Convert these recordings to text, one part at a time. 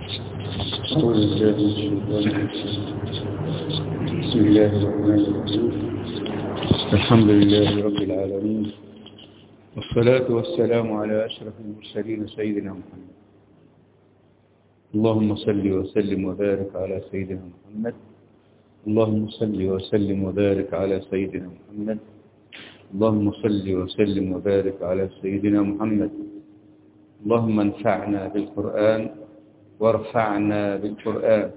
أعوذ بالله من الشيطان الرجيم بسم الله الرحمن الرحيم الحمد لله رب العالمين والصلاة والسلام على أشرف المرسلين سيدنا محمد اللهم صل وسلم وبارك على سيدنا محمد اللهم صل وسلم وبارك على سيدنا محمد اللهم صل وسلم وبارك على سيدنا محمد اللهم انفعنا بالقرآن وارفعنا بالقرآن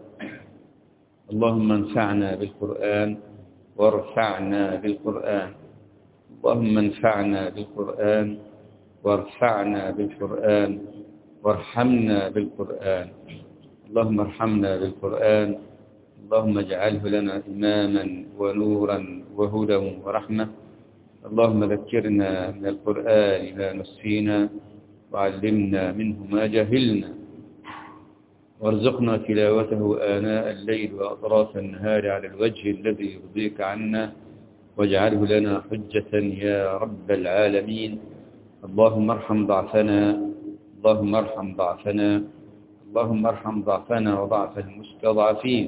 اللهم انفعنا بالقرآن وارفعنا بالقرآن اللهم انفعنا بالقرآن وارفعنا بالقرآن وارحمنا بالقرآن اللهم ارحمنا بالقرآن اللهم اجعله لنا إماما ونورا وهدى ورحمة اللهم ذكرنا من القرآن ما نسينا وعلمنا منه ما جهلنا وارزقنا تلاوته آناء الليل وأطراف النهار على الوجه الذي يرضيك عنا واجعله لنا حجة يا رب العالمين اللهم ارحم ضعفنا اللهم ارحم ضعفنا اللهم ارحم ضعفنا وضعف المستضعفين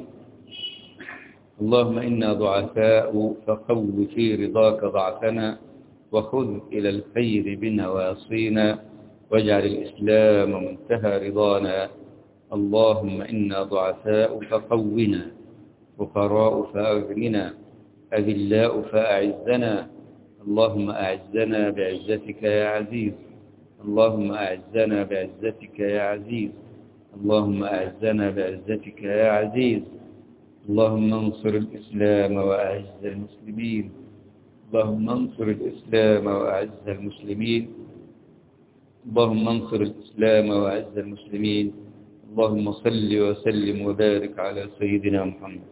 اللهم إنا ضعفاء فقو في رضاك ضعفنا وخذ إلى الخير بنواصينا واجعل الإسلام منتهى رضانا اللهم إنا ضعفاء فقونا فقراء فأغننا أذلاء فأعزنا اللهم أعزنا بعزتك يا عزيز اللهم أعزنا بعزتك يا عزيز اللهم أعزنا بعزتك يا عزيز اللهم انصر الإسلام وأعز المسلمين اللهم انصر الإسلام وأعز المسلمين اللهم انصر الإسلام وأعز المسلمين اللهم صل وسلم وبارك على سيدنا محمد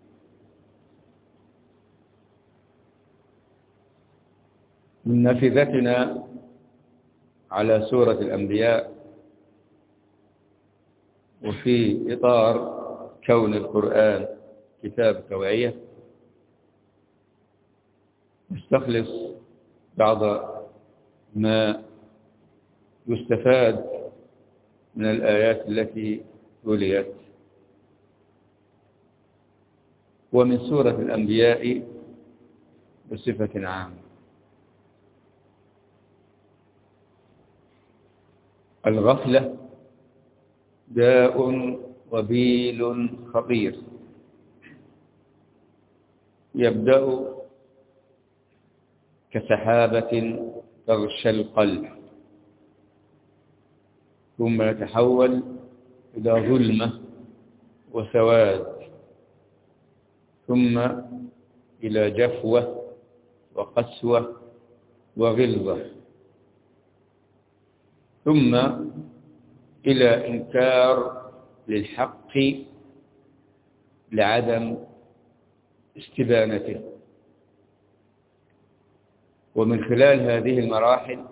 من نافذتنا على سورة الأنبياء وفي إطار كون القرآن كتاب توعية نستخلص بعض ما يستفاد من الآيات التي تليت ومن سورة الأنبياء بصفة عامة الغفلة داء وبيل خطير يبدأ كسحابة تغشى القلب ثم يتحول إلى ظلمة وسواد ثم إلى جفوة وقسوة وغلظة ثم إلى إنكار للحق لعدم استبانته ومن خلال هذه المراحل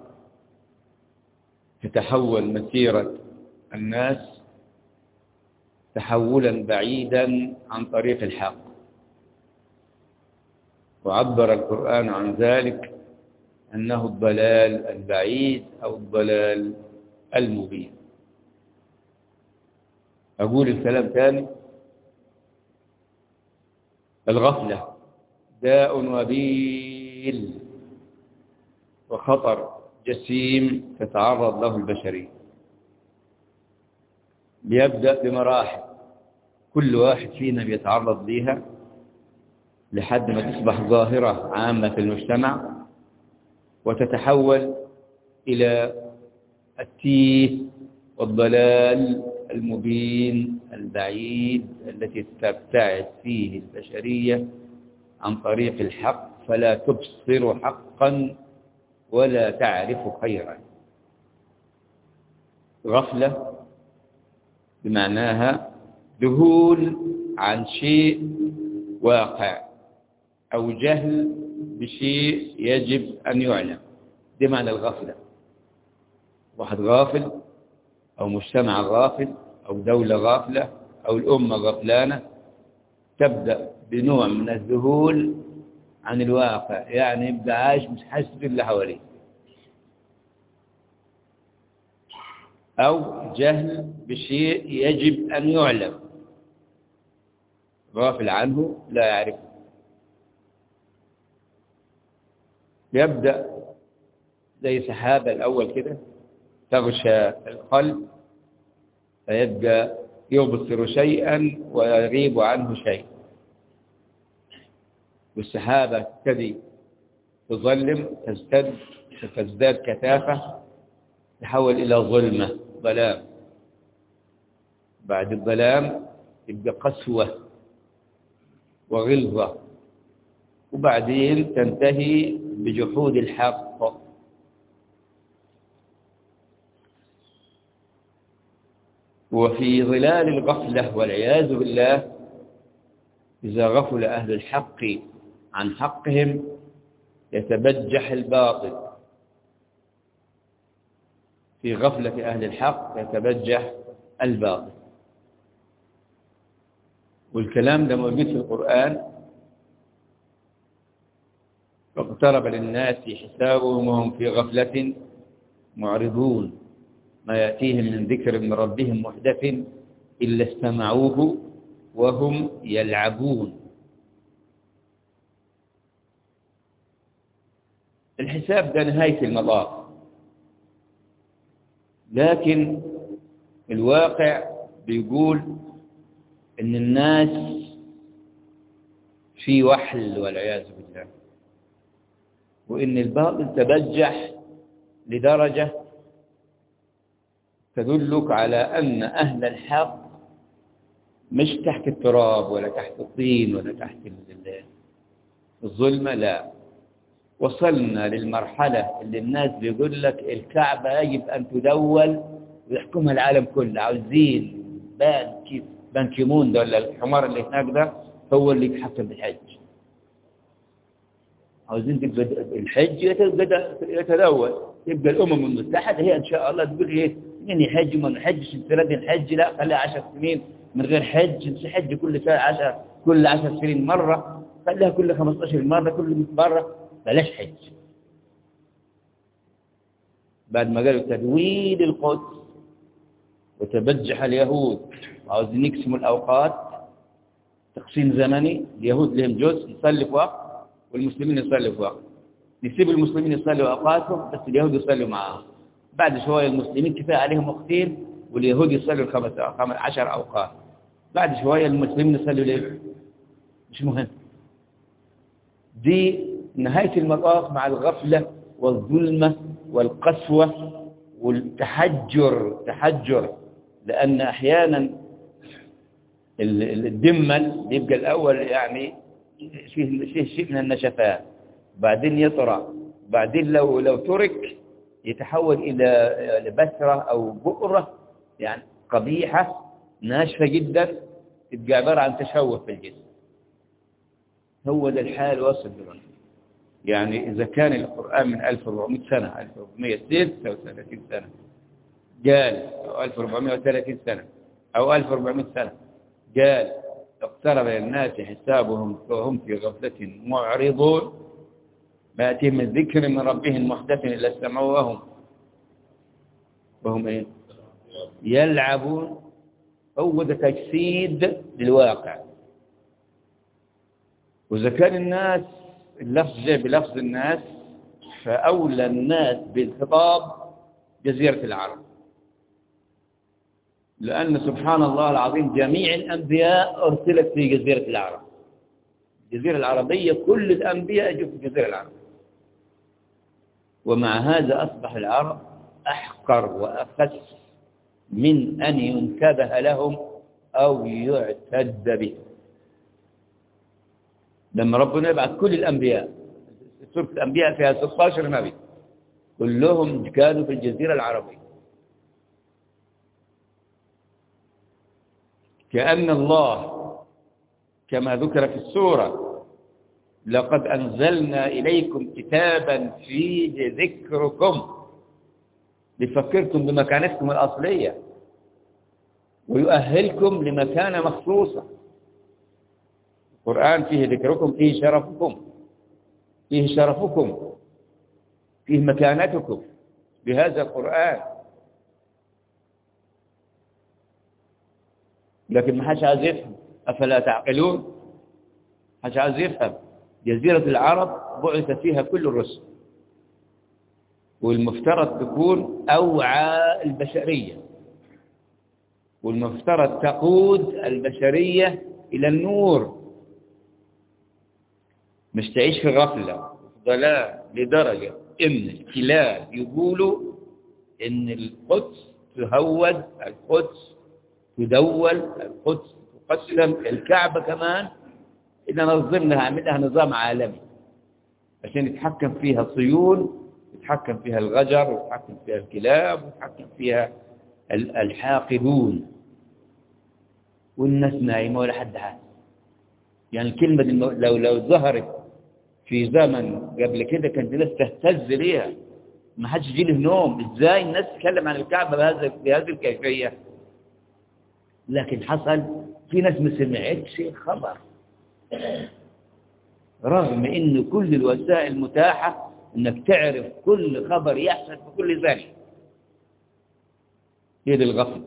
تتحول مسيرة الناس تحولا بعيدا عن طريق الحق وعبر القرآن عن ذلك أنه الضلال البعيد أو الضلال المبين أقول الكلام ثاني الغفلة داء وبيل وخطر جسيم تتعرض له البشرية بيبدأ بمراحل كل واحد فينا بيتعرض ليها لحد ما تصبح ظاهرة عامة في المجتمع وتتحول إلى التيه والضلال المبين البعيد التي تبتعد فيه البشرية عن طريق الحق فلا تبصر حقا ولا تعرف خيرا غفلة بمعناها ذهول عن شيء واقع أو جهل بشيء يجب أن يعلم دي معنى الغفلة واحد غافل أو مجتمع غافل أو دولة غافلة أو الأمة غفلانة تبدأ بنوع من الذهول عن الواقع يعني يبقى عايش مش حاسس باللي حواليه أو جهل بشيء يجب أن يعلم غافل عنه لا يعرفه يبدأ زي سحابة الأول كده تغشى القلب فيبقى يبصر شيئا ويغيب عنه شيء والسحابة تبتدي تظلم تزداد تزداد كثافة تحول إلى ظلمة ظلام بعد الظلام يبقى قسوة وغلظة وبعدين تنتهي بجحود الحق وفي ظلال الغفلة والعياذ بالله إذا غفل أهل الحق عن حقهم يتبجح الباطل في غفلة أهل الحق يتبجح الباطل والكلام ده موجود في القرآن فاقترب للناس حسابهم وهم في غفلة معرضون ما يأتيهم من ذكر من ربهم محدث إلا استمعوه وهم يلعبون الحساب ده نهاية المطاف لكن الواقع بيقول ان الناس في وحل والعياذ بالله وان الباطل تبجح لدرجة تدلك على ان اهل الحق مش تحت التراب ولا تحت الطين ولا تحت الظلمة لا وصلنا للمرحلة اللي الناس بيقول لك الكعبة يجب أن تدول ويحكمها العالم كله عاوزين بنك بنك مون ده ولا الحمار اللي هناك ده هو اللي يتحكم بالحج عاوزين تبقى الحج يتدول يبقى الأمم المتحدة هي إن شاء الله تقول إيه مين يحج وما نحجش السنة دي نحج لا خليها 10 سنين من غير حج نحج كل سنة 10 كل 10 سنين مرة خليها كل 15 مرة كل 100 مرة بلاش حج بعد ما قالوا تدويل القدس وتبجح اليهود عاوزين يقسموا الأوقات تقسيم زمني اليهود لهم جزء يصلي في وقت والمسلمين يصلوا في وقت نسيب المسلمين يصلوا أوقاتهم بس اليهود يصلوا معاهم بعد شوية المسلمين كفاية عليهم وقتين واليهود يصلوا الخمس خمس عشر أوقات بعد شوية المسلمين يصلوا ليه مش مهم دي نهاية المطاف مع الغفلة والظلمة والقسوة والتحجر تحجر لأن أحيانا الدمل يبقى الأول يعني شيء شيء من النشفات بعدين يطرى بعدين لو لو ترك يتحول إلى لبسرة أو بؤرة يعني قبيحة ناشفة جدا تبقى عبارة عن تشوه في الجسم هو ده الحال وصل دلوقتي يعني إذا كان القرآن من 1400 سنة 1436 سنة قال أو 1430 سنة أو 1400 سنة قال اقترب للناس حسابهم وهم في غفلة معرضون ما يأتيهم من ذكر من ربهم محدث إلا استمعوا وهم وهم إيه؟ يلعبون هو ده تجسيد للواقع وإذا كان الناس اللفظ جاء بلفظ الناس فأولى الناس بالخطاب جزيرة العرب لأن سبحان الله العظيم جميع الأنبياء أرسلت في جزيرة العرب الجزيرة العربية كل الأنبياء جوا في الجزيرة العربية ومع هذا أصبح العرب أحقر وأخس من أن ينتبه لهم أو يعتد بهم لما ربنا يبعث كل الأنبياء سورة الأنبياء فيها 16 نبي كلهم كانوا في الجزيرة العربية كأن الله كما ذكر في السورة لقد أنزلنا إليكم كتابا فيه ذكركم لفكرتم بمكانتكم الأصلية ويؤهلكم لمكانة مخصوصة القرآن فيه ذكركم فيه شرفكم فيه شرفكم فيه مكانتكم بهذا القرآن لكن ما حدش عايز يفهم أفلا تعقلون حدش عايز يفهم جزيرة العرب بعث فيها كل الرسل والمفترض تكون أوعى البشرية والمفترض تقود البشرية إلى النور مش تعيش في غفلة ضلال لدرجة إن الكلاب يقولوا إن القدس تهود القدس تدول القدس تقسم الكعبة كمان إذا نظمناها عملها نظام عالمي عشان يتحكم فيها صيون يتحكم فيها الغجر ويتحكم فيها الكلاب ويتحكم فيها الحاقدون والناس نايمة ولا حد حاسس يعني الكلمة دي لو لو ظهرت في زمن قبل كده كانت الناس تهتز ليها ما حدش يجي له نوم ازاي الناس تتكلم عن الكعبة بهذا بهذه الكيفية لكن حصل في ناس ما سمعتش خبر رغم ان كل الوسائل متاحة انك تعرف كل خبر يحصل في كل ذلك هي دي الغفله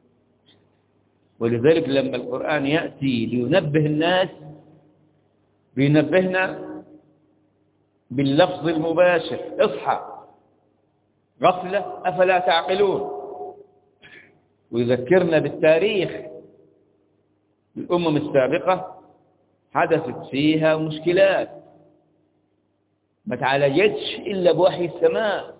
ولذلك لما القرآن يأتي لينبه الناس بينبهنا باللفظ المباشر اصحى غفلة أفلا تعقلون ويذكرنا بالتاريخ الأمم السابقة حدثت فيها مشكلات ما تعالجتش إلا بوحي السماء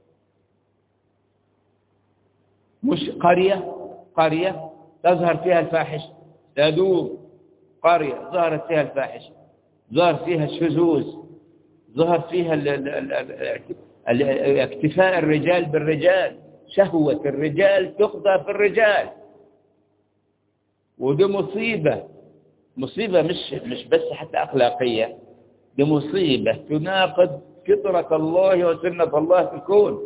مش قرية قرية تظهر فيها الفاحشة تدوم قرية ظهرت فيها الفاحشة ظهر فيها الشذوذ ظهر فيها ال ال ال ال اكتفاء الرجال بالرجال شهوة الرجال تقضى في الرجال ودي مصيبة مصيبة مش مش بس حتى أخلاقية دي مصيبة تناقض فطرة الله وسنة الله في الكون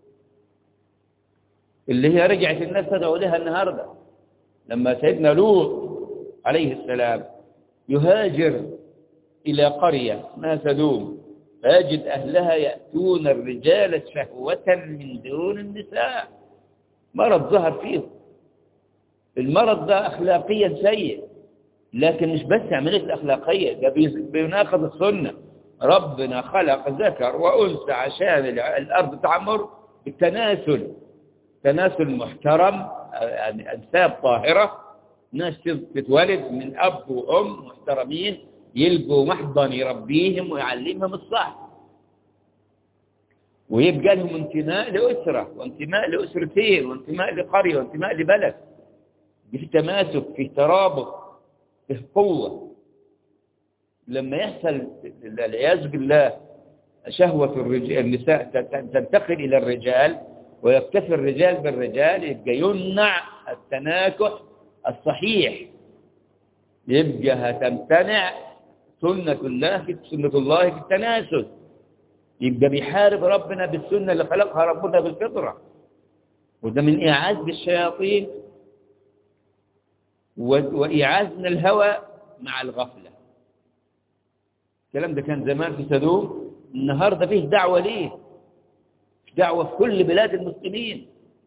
اللي هي رجعت الناس تدعو لها النهارده لما سيدنا لوط عليه السلام يهاجر إلى قرية اسمها سدوم فيجد أهلها يأتون الرجال شهوة من دون النساء مرض ظهر فيهم المرض ده أخلاقيا سيء لكن مش بس عملية الأخلاقية ده بيناقض السنة ربنا خلق ذكر وأنثى عشان الأرض تعمر بالتناسل تناسل محترم يعني أنساب طاهرة ناس تتولد من أب وأم محترمين يلقوا محضن يربيهم ويعلمهم الصح ويبقى لهم انتماء لأسرة وانتماء لأسرتين وانتماء لقرية وانتماء لبلد في تماسك في ترابط في قوة لما يحصل العياذ بالله شهوة الرجال النساء تنتقل إلى الرجال ويكتفي الرجال بالرجال يبقى يمنع التناكح الصحيح يبقى هتمتنع سنة الله في سنة الله في التناسل يبقى بيحارب ربنا بالسنة اللي خلقها ربنا بالفطرة وده من إعاز بالشياطين وإعاز من الهوى مع الغفلة الكلام ده كان زمان في سدوم النهاردة فيه دعوة ليه دعوة في كل بلاد المسلمين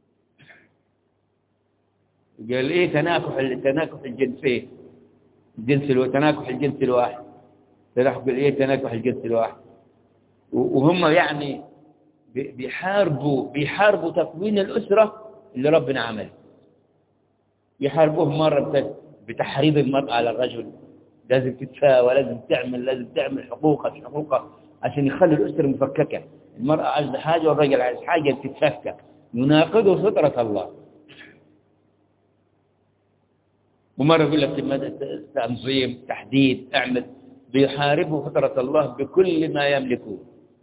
قال ايه تناكح تناكح الجنسين الجنس الو... تناكح الجنس الواحد قال ايه تناكح الجنس الواحد وهم يعني بيحاربوا بيحاربوا تكوين الأسرة اللي ربنا عمله يحاربوه مرة بتحريض المرأة على الرجل لازم تتساوى لازم تعمل لازم تعمل حقوقها حقوقها عشان يخلي الأسرة مفككة المرأة عايزة حاجة والرجل عايز حاجة تتفكك يناقض فطرة الله ومرة يقول لك تنظيم تحديد اعمل بيحاربوا فطرة الله بكل ما يملكون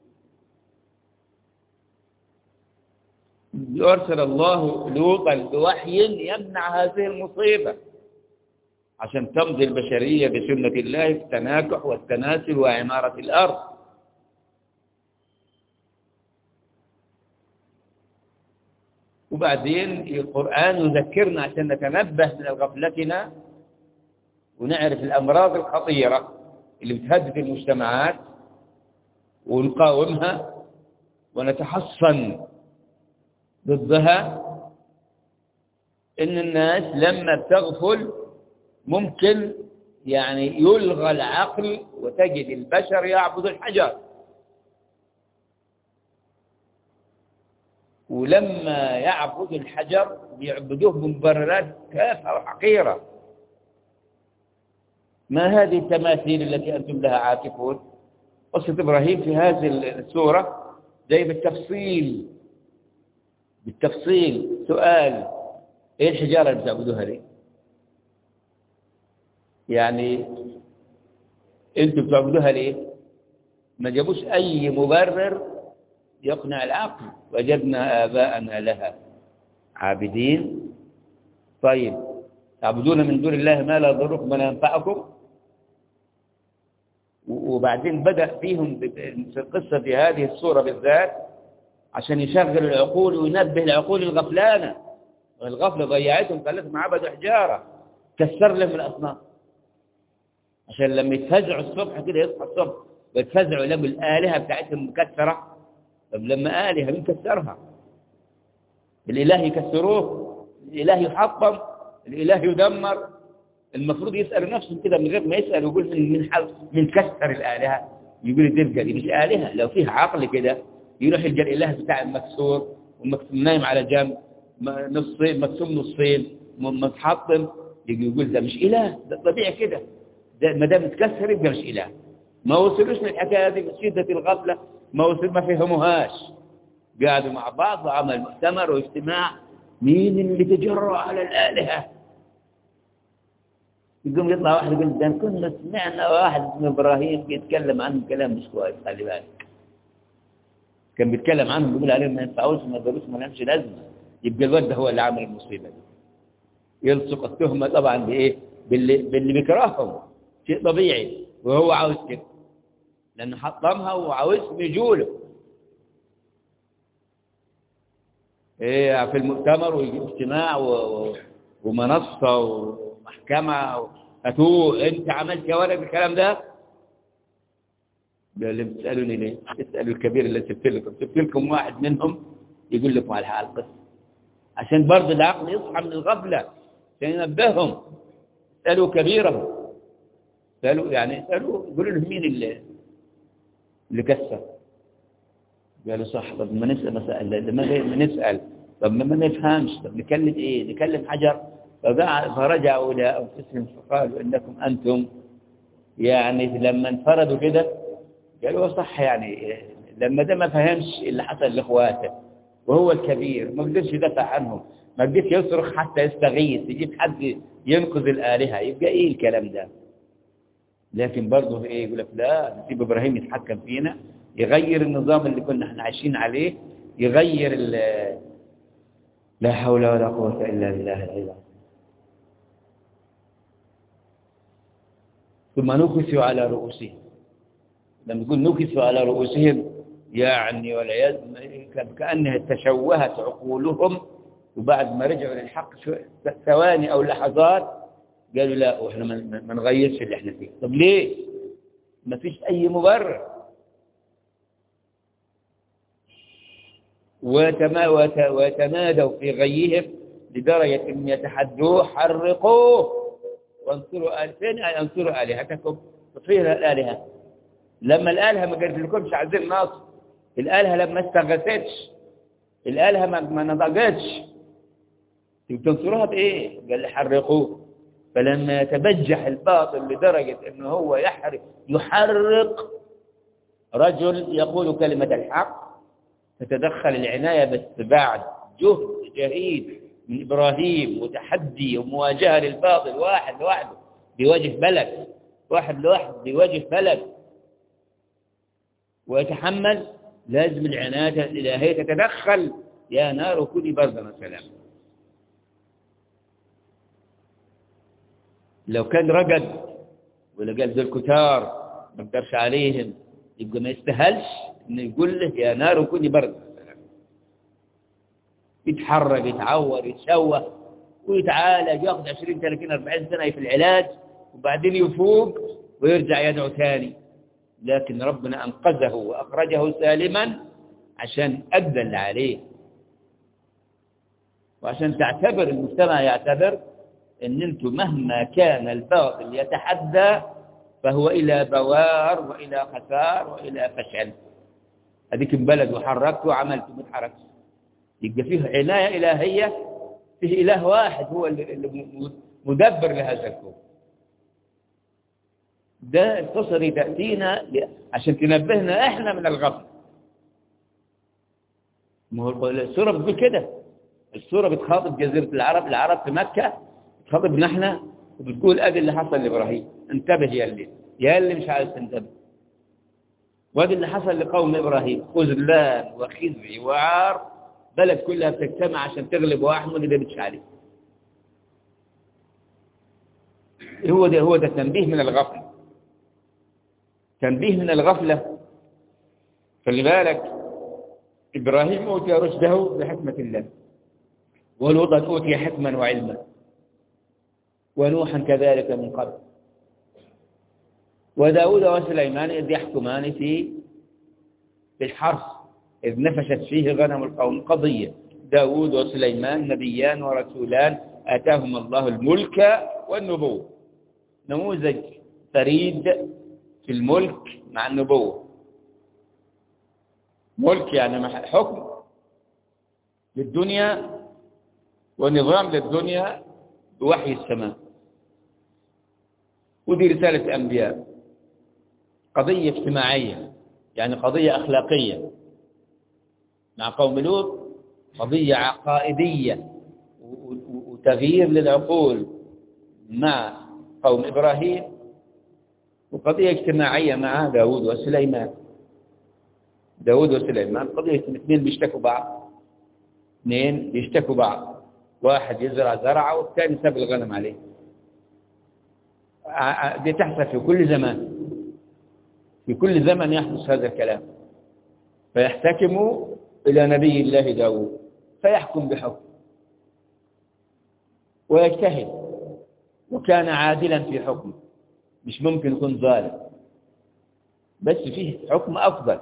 يرسل الله لوطا بوحي يمنع هذه المصيبة عشان تمضي البشرية بسنة الله في التناكح والتناسل وعمارة الأرض وبعدين القرآن يذكرنا عشان نتنبه من غفلتنا ونعرف الأمراض الخطيرة اللي بتهدد المجتمعات ونقاومها ونتحصن ضدها إن الناس لما بتغفل ممكن يعني يلغى العقل وتجد البشر يعبد الحجر ولما يعبد الحجر بيعبدوه بمبررات تافهه وحقيره ما هذه التماثيل التي انتم لها عاكفون قصه ابراهيم في هذه السوره زي بالتفصيل بالتفصيل سؤال ايه الحجاره اللي بتعبدوها ليه يعني انتم بتعبدوها ليه ما جابوش اي مبرر يقنع العقل وجدنا آباءنا لها عابدين طيب تعبدون من دون الله ما لا يضركم ولا ينفعكم وبعدين بدأ فيهم في القصة في هذه الصورة بالذات عشان يشغل العقول وينبه العقول الغفلانة والغفلة ضيعتهم خلتهم عبدوا حجارة كسر لهم الأصنام عشان لما يتفزعوا الصبح كده يصحى الصبح ويتفزعوا يلاقوا الآلهة بتاعتهم مكسرة طب لما آلهة مين كسرها الإله يكسروه الإله يحطم الإله يدمر المفروض يسألوا نفسهم كده من غير ما يسأل ويقول من من حل من كسر الآلهة يقول تبقى دي مش آلهة لو فيها عقل كده يروح يلقى الإله بتاع المكسور نايم على جنب نصين مقسوم نصين متحطم يجي يقول ده مش إله ده طبيعي كده ده ما دام متكسر يبقى مش إله ما وصلوش للحكاية دي من شدة الغفلة ما وصل ما فهموهاش قعدوا مع بعض وعمل مؤتمر واجتماع مين اللي تجرأ على الآلهة يقوم يطلع واحد يقول ده كنا سمعنا واحد اسمه إبراهيم بيتكلم عنه كلام مش كويس خلي بالك كان بيتكلم عنهم بيقول عليهم ما ينفعوش ما يقدروش ما لهمش لازمه يبقى الواد ده هو اللي عمل المصيبه دي يلصق التهمه طبعا بايه باللي, باللي بيكرههم شيء طبيعي وهو عاوز كده لانه حطمها وعاوزهم يجوله ايه في المؤتمر ويجيب اجتماع و... و... ومنصه ومحكمه هاتوه انت عملت يا ولد الكلام ده اللي بتسالوني ليه اسالوا الكبير اللي سبت لكم سبت لكم واحد منهم يقول لكم على القصه عشان برضه العقل يصحى من الغفله عشان ينبههم اسالوا كبيرهم اسالوا يعني اسالوا قولوا لهم مين اللي اللي كسر قالوا صح طب ما نسال مسائل لما ما نسال طب ما نفهمش طب نكلم ايه نكلم حجر فرجعوا الى انفسهم فقالوا انكم انتم يعني لما انفردوا كده قالوا صح يعني لما ده ما فهمش اللي حصل لاخواته وهو الكبير ما قدرش يدافع عنهم ما قدرش يصرخ حتى يستغيث يجيب حد ينقذ الآلهة يبقى ايه الكلام ده لكن برضه ايه يقول لك لا نسيب ابراهيم يتحكم فينا يغير النظام اللي كنا احنا عايشين عليه يغير لا حول ولا قوة إلا بالله العلي ثم نكسوا على رؤوسهم لما يقول نكسوا على رؤوسهم يعني والعياذ كأنها تشوهت عقولهم وبعد ما رجعوا للحق ثواني أو لحظات قالوا لا واحنا ما نغيرش اللي احنا فيه طب ليه ما فيش أي مبرر وتما وتمادوا في غيهم لدرجة أن يتحدوه حرقوه وانصروا آل فين انصروا آلهتكم تطفير الآلهة لما الآلهة ما قالت لكمش عايزين ناصر الآلهة لما استغاثتش الآلهة ما نضجتش تنصروها بإيه قال حرقوه فلما يتبجح الباطل لدرجة أنه هو يحرق يحرق رجل يقول كلمة الحق تتدخل العناية بس بعد جهد جهيد من إبراهيم وتحدي ومواجهة للباطل واحد لوحده بيواجه بلد واحد لوحده بيواجه بلد ويتحمل لازم العناية الإلهية تتدخل يا نار كوني بردا سلام لو كان رقد ولا قال ذو الكتار ما اقدرش عليهم يبقى ما يستاهلش انه يقول له يا نار كوني بردا يتحرك يتعور يتشوه ويتعالج ياخذ 20 30 40 سنه في العلاج وبعدين يفوق ويرجع يدعو ثاني لكن ربنا انقذه واخرجه سالما عشان ادى اللي عليه وعشان تعتبر المجتمع يعتبر ان انتم مهما كان الباطل يتحدى فهو الى بوار والى خسار والى فشل هذيك البلد وحركت وعملت وما اتحركتش يبقى فيه عنايه الهيه فيه اله واحد هو اللي مدبر لهذا الكون ده القصة دي تأتينا عشان تنبهنا احنا من الغفلة ما هو السورة بتقول كده السورة بتخاطب جزيرة العرب العرب في مكة بتخاطبنا احنا وبتقول ادي اللي حصل لابراهيم انتبه يا اللي يا اللي مش عايز تنتبه وادي اللي حصل لقوم ابراهيم خذلان وخزي وعار بلد كلها بتجتمع عشان تغلب واحد ما قدرتش عليه هو ده هو ده تنبيه من الغفله تنبيه من الغفلة خلي بالك إبراهيم أوتي رشده بحكمة الله ولوطا أوتي حكما وعلما ونوحا كذلك من قبل وداود وسليمان إذ يحكمان في في الحرث إذ نفشت فيه غنم القوم قضية داود وسليمان نبيان ورسولان آتاهما الله الملك والنبوة نموذج فريد في الملك مع النبوة ملك يعني حكم للدنيا ونظام للدنيا بوحي السماء ودي رسالة أنبياء قضية اجتماعية يعني قضية أخلاقية مع قوم لوط قضية عقائدية وتغيير للعقول مع قوم إبراهيم وقضية اجتماعية مع داود وسليمان داود وسليمان قضية اثنين بيشتكوا بعض اثنين بيشتكوا بعض واحد يزرع زرعه والثاني ساب الغنم عليه دي تحصل في كل زمان في كل زمن يحدث هذا الكلام فيحتكموا إلى نبي الله داود فيحكم بحكم ويجتهد وكان عادلا في حكمه مش ممكن يكون ظالم بس فيه حكم أفضل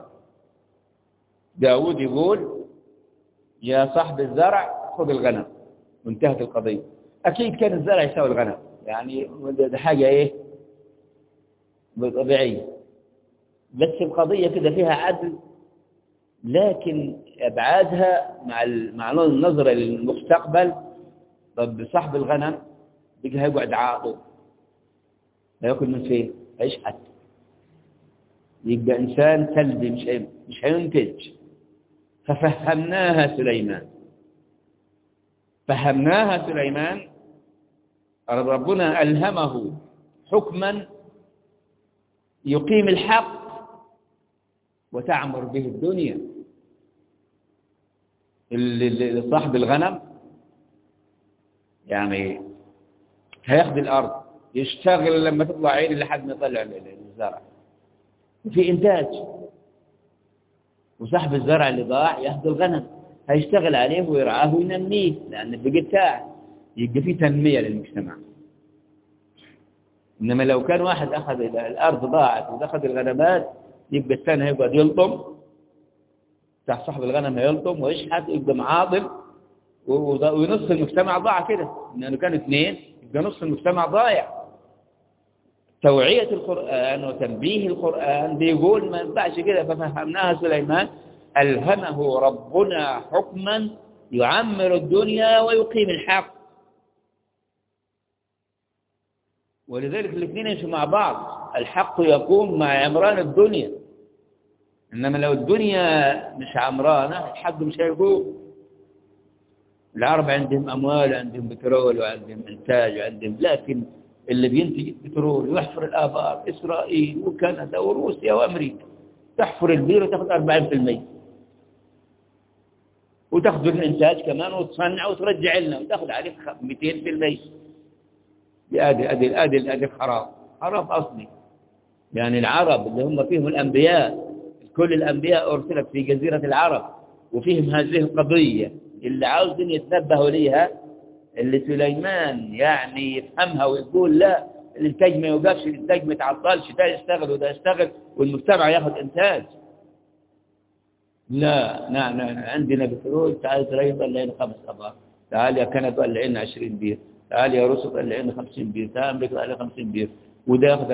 داود يقول يا صاحب الزرع خذ الغنم وانتهت القضية أكيد كان الزرع يساوي الغنم يعني ده حاجة إيه طبيعية بس القضية كده فيها عدل لكن أبعادها مع مع النظرة للمستقبل طب صاحب الغنم بيجي هيقعد عاطل هياكل من فين هيشحت يبقى إنسان سلبي مش هي... مش هينتج ففهمناها سليمان فهمناها سليمان ربنا ألهمه حكما يقيم الحق وتعمر به الدنيا اللي صاحب الغنم يعني هياخد الأرض يشتغل لما تطلع عيني لحد ما يطلع الزرع وفي إنتاج وصاحب الزرع اللي ضاع ياخذ الغنم هيشتغل عليه ويرعاه وينميه لأن بقى بتاعه يبقى في تنمية للمجتمع إنما لو كان واحد أخذ الأرض ضاعت وأخذ الغنمات يبقى الثاني هيقعد يلطم بتاع صاحب الغنم هيلطم ويشحت يبقى معاضل ونص المجتمع ضاع كده لأنه كانوا اثنين يبقى نص المجتمع ضايع توعية القرآن وتنبيه القرآن بيقول ما ينفعش كده ففهمناها سليمان ألهمه ربنا حكما يعمر الدنيا ويقيم الحق ولذلك الاثنين يمشوا مع بعض الحق يقوم مع عمران الدنيا إنما لو الدنيا مش عمرانة الحق مش هيقوم العرب عندهم أموال وعندهم بترول وعندهم إنتاج وعندهم لكن اللي بينتج البترول ويحفر الآبار إسرائيل وكندا وروسيا وأمريكا تحفر البير وتاخذ 40% وتاخذ الإنتاج كمان وتصنع وترجع لنا وتاخذ عليه 200% ادي ادي ادي ادي خراب خراب اصلي يعني العرب اللي هم فيهم الانبياء كل الانبياء ارسلت في جزيره العرب وفيهم هذه القضيه اللي عاوزين يتنبهوا ليها اللي سليمان يعني يفهمها ويقول لا الانتاج ما يوقفش الانتاج ما يتعطلش ده يشتغل وده يشتغل والمجتمع ياخذ انتاج لا نعم نعم عندنا بترول تعال تريب لنا خمس ابار تعال يا كندا ولع لنا 20 بير تعال يا روسيا طلع لنا 50 بير تعال امريكا طلع لنا 50 بير وده ياخد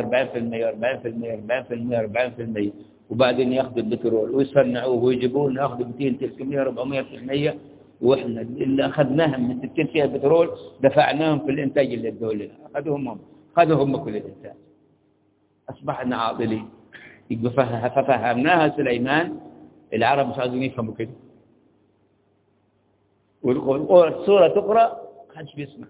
40% 40% 40% 40% وبعدين ياخذوا البترول ويصنعوه ويجيبوه لنا ياخذوا 200 300 400% واحنا اللي اخذناها من 60 فيها بترول دفعناهم في الانتاج اللي ادوه لنا اخذوهم هم اخذوا هم كل الانتاج اصبحنا عاطلين يبقى فه- ففهمناها سليمان العرب مش عايزين يفهموا كده والسورة تقرأ محدش بيسمع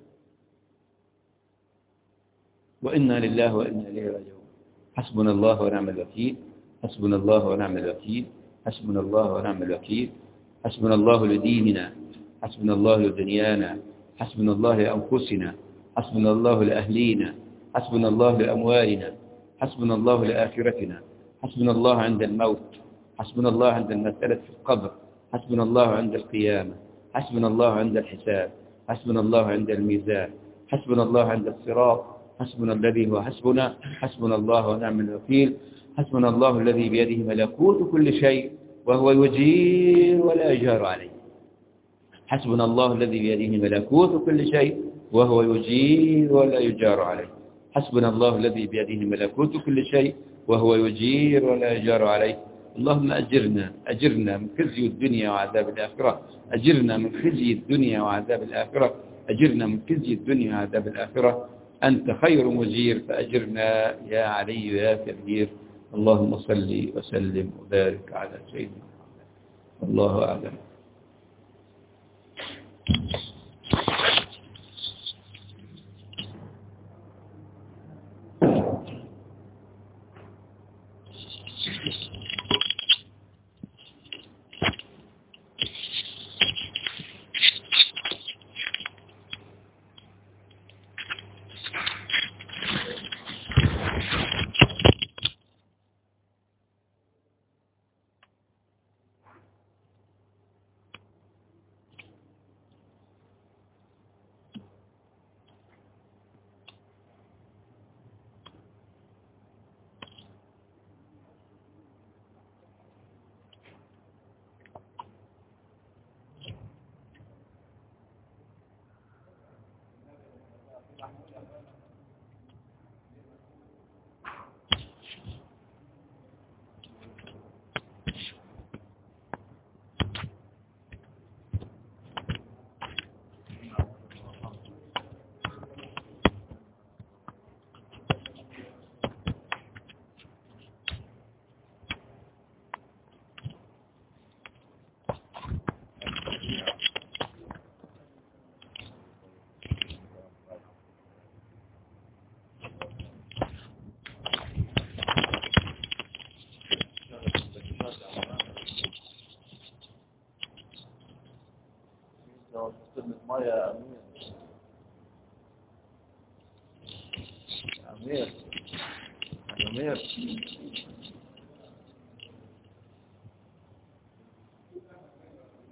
وإنا لله وإنا إليه راجعون حسبنا الله ونعم الوكيل حسبنا الله ونعم الوكيل حسبنا الله ونعم الوكيل حسبنا الله لديننا حسبنا الله لدنيانا حسبنا الله لأنفسنا حسبنا الله لأهلينا حسبنا الله لأموالنا حسبنا الله لآخرتنا حسبنا الله عند الموت حسبنا الله عند المسألة في القبر حسبنا الله عند القيامة حسبنا الله عند الحساب حسبنا الله عند الميزان حسبنا الله عند الصراط حسبنا الذي هو حسبنا حسبنا الله ونعم الوكيل حسبنا الله الذي بيده ملكوت كل شيء وهو يجير ولا يجار عليه حسبنا الله الذي بيده ملكوت كل شيء وهو يجير ولا يجار عليه حسبنا الله الذي بيده ملكوت كل شيء وهو يجير ولا يجار عليه اللهم أجرنا أجرنا من خزي الدنيا وعذاب الآخرة أجرنا من خزي الدنيا وعذاب الآخرة أجرنا من خزي الدنيا وعذاب الآخرة أنت خير مجير فأجرنا يا علي يا كبير اللهم صل وسلم وبارك على سيدنا محمد الله أعلم يا أمير يا أمير يا أمير